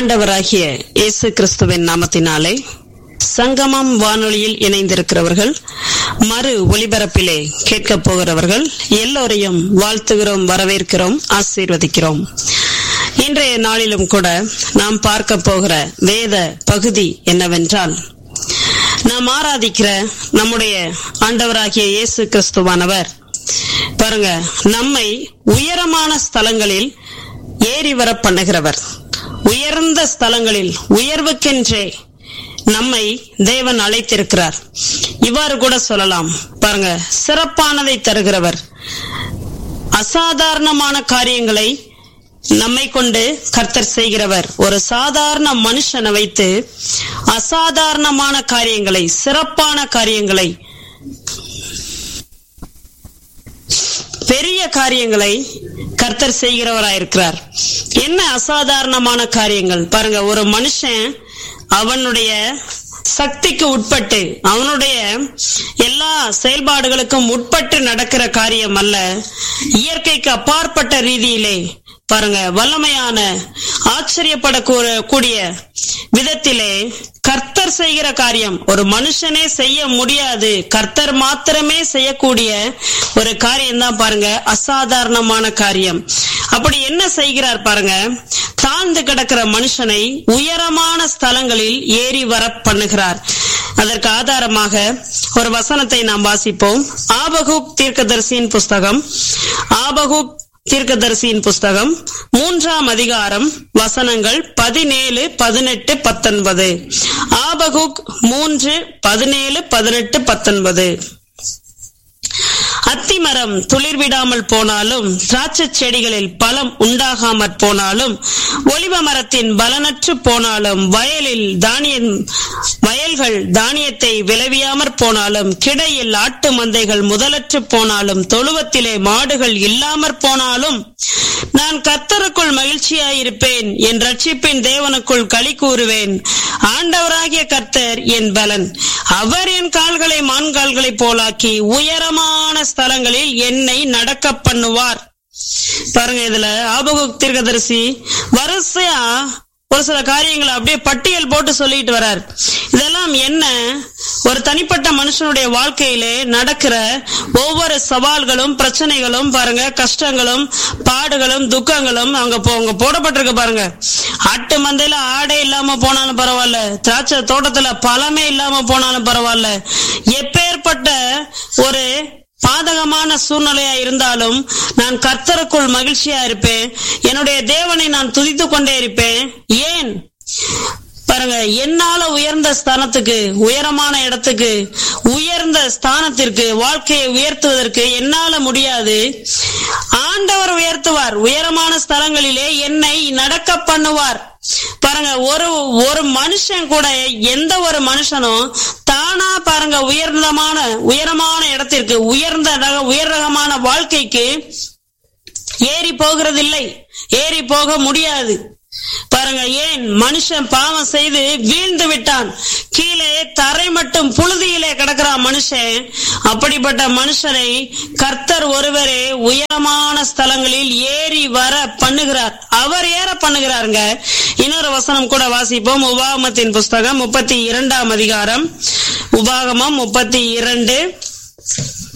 ஆண்டவராகிய இயேசு கிறிஸ்துவின் நாமத்தினாலே சங்கமம் வானொலியில் இணைந்திருக்கிறவர்கள் மறு ஒளிபரப்பிலே கேட்கப் போகிறவர்கள் எல்லோரையும் வாழ்த்துகிறோம் வரவேற்கிறோம் ஆசீர்வதிக்கிறோம் இன்றைய நாளிலும் கூட நாம் பார்க்க போகிற வேத பகுதி என்னவென்றால் நாம் ஆராதிக்கிற நம்முடைய ஆண்டவராகிய இயேசு கிறிஸ்துவானவர் பாருங்க நம்மை உயரமான ஸ்தலங்களில் ஏறி வர பண்ணுகிறவர் உயர்ந்த ஸ்தலங்களில் உயர்வுக்கென்றே நம்மை தேவன் அழைத்திருக்கிறார் இவ்வாறு கூட சொல்லலாம் பாருங்க சிறப்பானதை தருகிறவர் அசாதாரணமான காரியங்களை நம்மை கொண்டு கர்த்தர் செய்கிறவர் ஒரு சாதாரண மனுஷனை வைத்து அசாதாரணமான காரியங்களை சிறப்பான காரியங்களை பெரிய காரியங்களை கர்த்தர் செய்கிறவராயிருக்கிறார் என்ன அசாதாரணமான காரியங்கள் பாருங்க ஒரு மனுஷன் அவனுடைய சக்திக்கு உட்பட்டு அவனுடைய எல்லா செயல்பாடுகளுக்கும் உட்பட்டு நடக்கிற காரியம் அல்ல இயற்கைக்கு அப்பாற்பட்ட ரீதியிலே பாருங்க வல்லமையான ஆச்சரியப்படக்கூடிய விதத்திலே கர்த்தர் செய்கிற காரியம் ஒரு மனுஷனே செய்ய முடியாது கர்த்தர் மாத்திரமே செய்யக்கூடிய ஒரு காரியம் தான் பாருங்க அசாதாரணமான காரியம் அப்படி என்ன செய்கிறார் பாருங்க தாழ்ந்து கிடக்கிற மனுஷனை உயரமான ஸ்தலங்களில் ஏறி வர பண்ணுகிறார் அதற்கு ஆதாரமாக ஒரு வசனத்தை நாம் வாசிப்போம் ஆபகுப் தீர்க்கதரிசியின் புஸ்தகம் ஆபகுப் தீர்க்கதரிசியின் புஸ்தகம் மூன்றாம் அதிகாரம் வசனங்கள் பதினேழு பதினெட்டு பத்தொன்பது ஆபகுக் மூன்று பதினேழு பதினெட்டு பத்தொன்பது அத்திமரம் துளிர் விடாமல் போனாலும் திராட்சை செடிகளில் பலம் உண்டாகாமற் போனாலும் ஒலிவ மரத்தின் பலனற்று போனாலும் வயலில் தானியம் வயல்கள் தானியத்தை விளைவியாமற் போனாலும் கிடையில் ஆட்டு மந்தைகள் முதலற்று போனாலும் தொழுவத்திலே மாடுகள் இல்லாமற் போனாலும் நான் கர்த்தருக்குள் மகிழ்ச்சியாயிருப்பேன் என் ரட்சிப்பின் தேவனுக்குள் களி கூறுவேன் ஆண்டவராகிய கர்த்தர் என் பலன் அவர் என் கால்களை மான்கால்களை போலாக்கி உயரமான ஸ்தலங்களில் என்னை நடக்க பண்ணுவார் பாருங்க இதுல ஆபகுக் தீர்க்கதரிசி வரிசையா ஒரு சில காரியங்களை அப்படியே பட்டியல் போட்டு சொல்லிட்டு வர்றார் இதெல்லாம் என்ன ஒரு தனிப்பட்ட மனுஷனுடைய வாழ்க்கையிலே நடக்கிற ஒவ்வொரு சவால்களும் பிரச்சனைகளும் பாருங்க கஷ்டங்களும் பாடுகளும் துக்கங்களும் அங்க அவங்க போடப்பட்டிருக்கு பாருங்க ஆட்டு மந்தையில ஆடே இல்லாம போனாலும் பரவாயில்ல திராட்சை தோட்டத்துல பழமே இல்லாம போனாலும் பரவாயில்ல எப்பேற்பட்ட ஒரு பாதகமான சூழ்நிலையா இருந்தாலும் நான் கர்த்தருக்குள் மகிழ்ச்சியா இருப்பேன் என்னுடைய தேவனை நான் துதித்து கொண்டே இருப்பேன் ஏன் பாருங்க என்னால உயர்ந்த ஸ்தானத்துக்கு உயரமான இடத்துக்கு உயர்ந்த ஸ்தானத்திற்கு வாழ்க்கையை உயர்த்துவதற்கு என்னால முடியாது ஆண்டவர் உயர்த்துவார் உயரமான ஸ்தலங்களிலே என்னை நடக்க பண்ணுவார் பாருங்க ஒரு ஒரு மனுஷன் கூட எந்த ஒரு மனுஷனும் தானா பாருங்க உயர்ந்தமான உயரமான இடத்திற்கு உயர்ந்த உயர் ரகமான வாழ்க்கைக்கு ஏறி போகிறதில்லை ஏறி போக முடியாது பாருங்க ஏன் மனுஷன் பாவம் செய்து வீழ்ந்து விட்டான் கீழே தரை மட்டும் புழுதியிலே கிடக்கிறான் மனுஷன் அப்படிப்பட்ட மனுஷனை கர்த்தர் ஒருவரே உயரமான ஸ்தலங்களில் ஏறி வர பண்ணுகிறார் அவர் ஏற பண்ணுகிறாருங்க இன்னொரு வசனம் கூட வாசிப்போம் உபாகமத்தின் புஸ்தகம் முப்பத்தி இரண்டாம் அதிகாரம் உபாகமம் முப்பத்தி இரண்டு